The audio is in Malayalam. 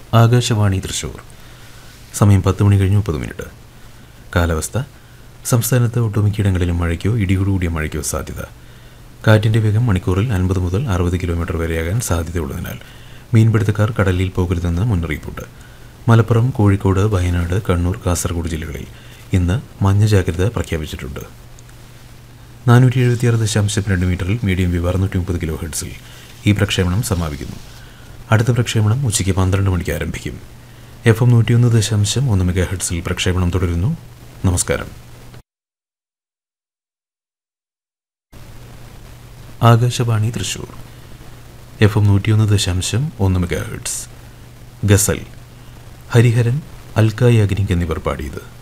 ആകാശവാണി തൃശൂർ സമയം പത്ത് മണി കഴിഞ്ഞ് മുപ്പത് മിനിറ്റ് കാലാവസ്ഥ സംസ്ഥാനത്ത് ഒട്ടുമിക്കയിടങ്ങളിലും മഴയ്ക്കോ ഇടിയോടുകൂടിയ മഴയ്ക്കോ സാധ്യത കാറ്റിൻ്റെ വേഗം മണിക്കൂറിൽ അൻപത് മുതൽ അറുപത് കിലോമീറ്റർ വരെയാകാൻ സാധ്യതയുള്ളതിനാൽ മീൻപിടുത്തക്കാർ കടലിൽ പോകരുതെന്ന് മുന്നറിയിപ്പുണ്ട് മലപ്പുറം കോഴിക്കോട് വയനാട് കണ്ണൂർ കാസർഗോഡ് ജില്ലകളിൽ ഇന്ന് മഞ്ഞ ജാഗ്രത പ്രഖ്യാപിച്ചിട്ടുണ്ട് നാനൂറ്റി എഴുപത്തിയാറ് ദശാംശം രണ്ട് മീറ്ററിൽ മീഡിയം വേവ് അറുന്നൂറ്റി മുപ്പത് കിലോ ഹെഡ്സിൽ ഈ പ്രക്ഷേപണം സമാപിക്കുന്നു അടുത്ത പ്രക്ഷേപണം ഉച്ചയ്ക്ക് പന്ത്രണ്ട് മണിക്ക് ആരംഭിക്കും എഫ് എം നൂറ്റിയൊന്ന് ദശാംശം ഒന്ന് മെഗാ ഹെഡ്സിൽ പ്രക്ഷേപണം തുടരുന്നു നമസ്കാരം ആകാശവാണി തൃശൂർ എഫ് എം നൂറ്റിയൊന്ന് ദശാംശം ഒന്ന് മെഗാ ഹെഡ്സ് ഗസൽ ഹരിഹരൻ അൽക്കായ് അഗ്നിക് എന്നിവർ പാടിയത്